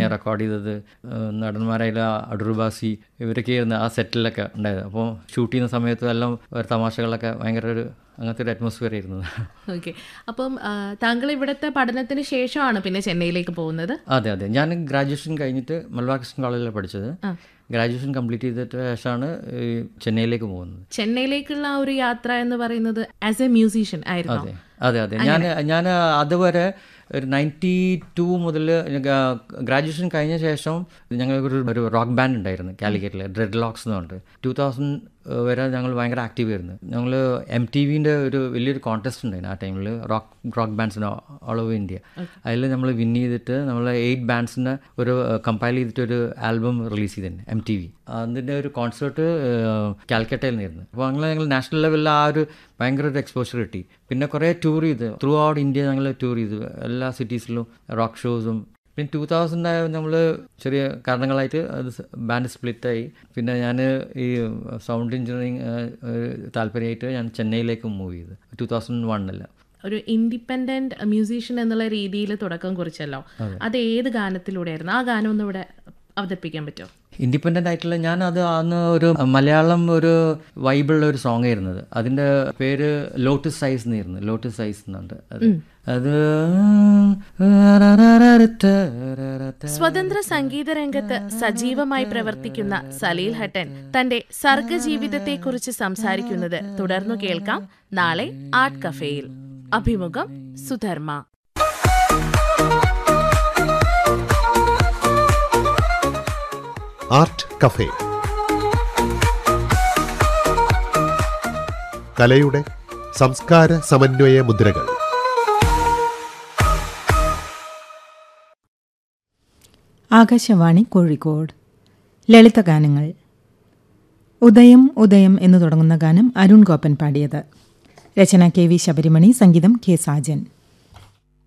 record ചെയ്തത് ഏഹ് നടന്മാരായാലും ആ അടൂർബാസി ഇവരൊക്കെ ആയിരുന്നു ആ സെറ്റിലൊക്കെ ഉണ്ടായത് അപ്പോൾ ഷൂട്ട് ചെയ്യുന്ന സമയത്ത് എല്ലാം ഒരു തമാശകളൊക്കെ ഭയങ്കര ഒരു അങ്ങനത്തെ ഒരു അറ്റ്മോസ്ഫിയർ ആയിരുന്നു ഓക്കെ അപ്പം ആ, താങ്കൾ ഇവിടുത്തെ പഠനത്തിന് ശേഷമാണ് പിന്നെ ചെന്നൈയിലേക്ക് പോകുന്നത് അതെ അതെ ഞാൻ ഗ്രാജുവേഷൻ കഴിഞ്ഞിട്ട് മലബാർ കൃഷ്ണൻ കോളേജിലാണ് പഠിച്ചത് ഗ്രാജുവേഷൻ കംപ്ലീറ്റ് ചെയ്തിട്ട് ശേഷമാണ് ഈ ചെന്നൈയിലേക്ക് പോകുന്നത് ചെന്നൈയിലേക്കുള്ള ആ ഒരു യാത്ര എന്ന് പറയുന്നത് ആസ് എ മ്യൂസീഷ്യൻ ആയിരുന്നു അതെ അതെ അതെ ഞാൻ ഞാൻ അതുവരെ ഒരു നയൻറ്റി ടു മുതൽ ഗ്രാജുവേഷൻ കഴിഞ്ഞ ശേഷം ഞങ്ങൾക്കൊരു ഒരു റോക്ക് ബാൻഡ് ഉണ്ടായിരുന്നു കാലിക്കറ്റിൽ ഡ്രെഡ് ലോക്സ് എന്ന് പറഞ്ഞിട്ട് ടൂ തൗസൻഡ് വരെ ഞങ്ങൾ ഭയങ്കര ആക്റ്റീവ് ആയിരുന്നു ഞങ്ങൾ എം ടി വിൻ്റെ ഒരു വലിയൊരു കോൺടെസ്റ്റ് ഉണ്ടായിരുന്നു ആ ടൈമിൽ റോക്ക് റോക്ക് ബാൻഡ്സിന് ഓൾ ഓവർ ഇന്ത്യ അതിൽ നമ്മൾ വിൻ ചെയ്തിട്ട് നമ്മൾ എയ്റ്റ് ബാൻഡ്സിന് ഒരു കമ്പയർ ചെയ്തിട്ട് ഒരു ആൽബം റിലീസ് ചെയ്തിട്ടുണ്ട് എം ടി വി അതിൻ്റെ ഒരു കോൺസേർട്ട് കാൽക്കട്ടയിൽ നിന്നായിരുന്നു അപ്പോൾ ഞങ്ങൾ ഞങ്ങൾ നാഷണൽ ലെവലിൽ ആ ഒരു ഭയങ്കര ഒരു എക്സ്പോഷർ കിട്ടി പിന്നെ കുറേ ടൂർ ചെയ്ത് ത്രൂ ഔട്ട് ഇന്ത്യ ഞങ്ങൾ ടൂർ ചെയ്തു എല്ലാ സിറ്റീസിലും റോക്ക് ഷോസും പിന്നെ ടൂ തൗസൻഡ് നമ്മൾ ചെറിയ കാരണങ്ങളായിട്ട് അത് ബാൻഡ് സ്പ്ലിറ്റായി പിന്നെ ഞാൻ ഈ സൗണ്ട് എഞ്ചിനീയറിങ് താല്പര്യമായിട്ട് ഞാൻ ചെന്നൈയിലേക്ക് മൂവ് ചെയ്തു ടൂ തൗസൻഡ് വണ്ണിൽ ഒരു ഇൻഡിപെൻഡന്റ് മ്യൂസീഷ്യൻ എന്നുള്ള രീതിയിൽ തുടക്കം കുറിച്ചല്ലോ അത് ഏത് ഗാനത്തിലൂടെയായിരുന്നു ആ ഗാനം ഒന്ന് ഇവിടെ അവതരിപ്പിക്കാൻ പറ്റുമോ ഇൻഡിപെൻഡൻ്റ് ആയിട്ടുള്ള ഞാൻ അത് അന്ന് ഒരു മലയാളം ഒരു വൈബിളുള്ള ഒരു സോങ് ആയിരുന്നത് അതിൻ്റെ പേര് ലോട്ടസ് സൈസ് എന്നായിരുന്നു ലോട്ടസ് സൈസ് എന്നുണ്ട് അത് അത് സ്വതന്ത്ര സംഗീത രംഗത്ത് സജീവമായി പ്രവർത്തിക്കുന്ന സലീൽ ഹട്ടൻ തന്റെ സർഗജീവിതത്തെക്കുറിച്ച് സംസാരിക്കുന്നത് തുടർന്നു കേൾക്കാം നാളെ ആർട്ട് കഫേയിൽ അഭിമുഖം സുധർമ്മ ആർട്ട് കഫേ കലയുടെ സംസ്കാര സമന്വയ മുദ്രകൾ ആകാശവാണി കോഴിക്കോട് ലളിതഗാനങ്ങൾ ഉദയം ഉദയം എന്ന് തുടങ്ങുന്ന ഗാനം അരുൺ ഗോപൻ പാടിയത് രചന കെ വി ശബരിമണി സംഗീതം കെ സാജൻ